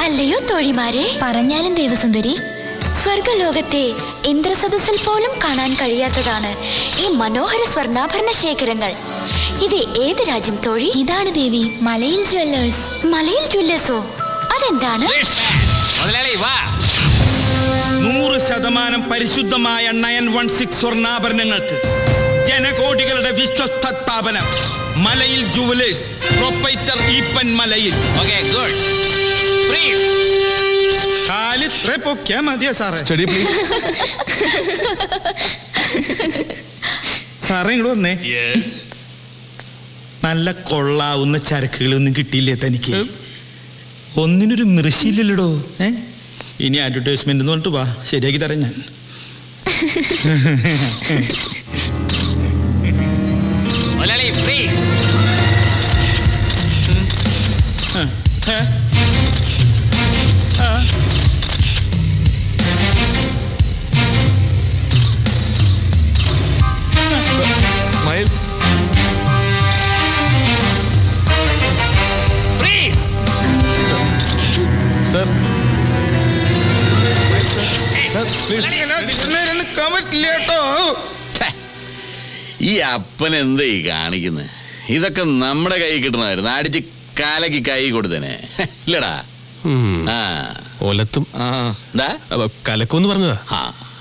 അല്ലയോ തോഴിമാരെ പറഞ്ഞാലും ദേവസുന്ദരി സ്വർഗലോകത്തെ ഇന്ദ്രസദസ്സിൽ പോലും കാണാൻ കഴിയാത്തതാണ് ഈ മനോഹര സ്വർണ്ണാഭരണ ശേഖരങ്ങൾ ഇത് ഏത് രാജ്യം തോഴി ഇതാണ് ദേവി മലയിൽ ജ്വല്ലേഴ്സ് മലയിൽ ജ്വല്ലേഴ്സോ അതെന്താണ് മുതലാളി വാ നൂറ് ശതമാനം പരിശുദ്ധമായ നയൻ വൺ സിക്സ് സ്വർണ്ണാഭരണങ്ങൾക്ക് ജനകോടികളുടെ വിശ്വസ്ത സ്ഥാപനം മലയിൽ jewellers proprietor Eapen Malayil okay good please കാലിത്ര പൊക്കിയാ മതിയാ സാറേ സ്റ്റഡി പ്ലീസ് സാറേ ഇങ്ങോട്ട് വന്നേ നല്ല കൊള്ളാവുന്ന ചരക്കുകളൊന്നും കിട്ടിയില്ലേ തനിക്ക് ഒന്നിനൊരു മൃഷിയില്ലല്ലോ ഏ ഇനി അഡ്വർടൈസ്മെന്റ് എന്ന് പറഞ്ഞിട്ട് വാ ശരിയാക്കി തരാം ഞാൻ മുതലാളി പ്ലീസ് ഏ? ആ. Smile please sir sir please ഇങ്ങനെ നേരെ നിൽക്കാൻ പറ്റില്ല കേട്ടോ ഈ അപ്പൻ എന്താ ഈ കാണിക്കുന്നത് ഇതൊക്കെ നമ്മുടെ കൈ കിട്ടണമായിരുന്നു അടിച്ച് കാലക്ക് കൈ കൊടുത്തേനെ ഇല്ലടാ ആ ഒലത്തും ആ എന്താ അപ്പൊ കലക്കൂന്ന് പറഞ്ഞതാ ആ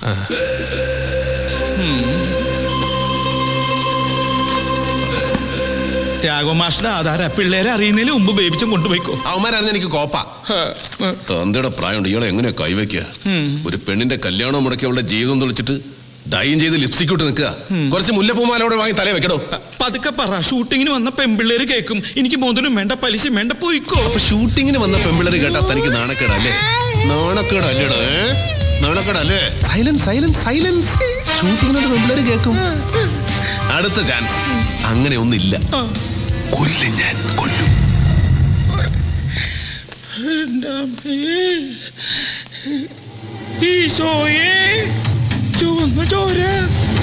രാഘവമാഷിന്റെ ആധാര പിള്ളേരെ അറിയുന്നതിന് മുമ്പ് ബേബിച്ചും കൊണ്ടുപോയിക്കോ അവന്മാരായിരുന്നു എനിക്ക് കോപ്പ തന്തയുടെ പ്രായമുണ്ട് ഇയാളെ എങ്ങനെ കൈവയ്ക്കുക ഒരു പെണ്ണിന്റെ കല്യാണം മുടക്കി അവളുടെ ജീവിതം തെളിച്ചിട്ട് ഡൈൻ ചെയ്ത് ലിപ്സ്റ്റിക് ഇട്ട് നിൽക്കുക കുറച്ച് മുല്ലപ്പൂമാലോടെ വാങ്ങി തലേ വെക്കടോ പതുക്കെ പറ ഷൂട്ടിങ്ങിന് വന്ന പെമ്പിള്ളേര് കേൾക്കും എനിക്ക് മുതലും വേണ്ട പലിശയും വേണ്ട പോയിക്കോ അപ്പൊ ഷൂട്ടിങ്ങിന് വന്ന പെമ്പിളര് കേട്ടാ തനിക്ക് നാണക്കേടല്ലേ നാണക്കേടല്ലേടോ ഏ? നാണക്കേടല്ലേ സൈലൻസ് സൈലൻസ് സൈലൻസ് ഷൂട്ടിങ്ങിനൊരു പെമ്പിളര് കേൾക്കും അടുത്ത ചാൻസ് അങ്ങനെ ഒന്നില്ല കൊല്ലും ഞാൻ കൊല്ലും എൻ്റെ അമ്മേ. ഈശോയേ ചുവന്ന ചോര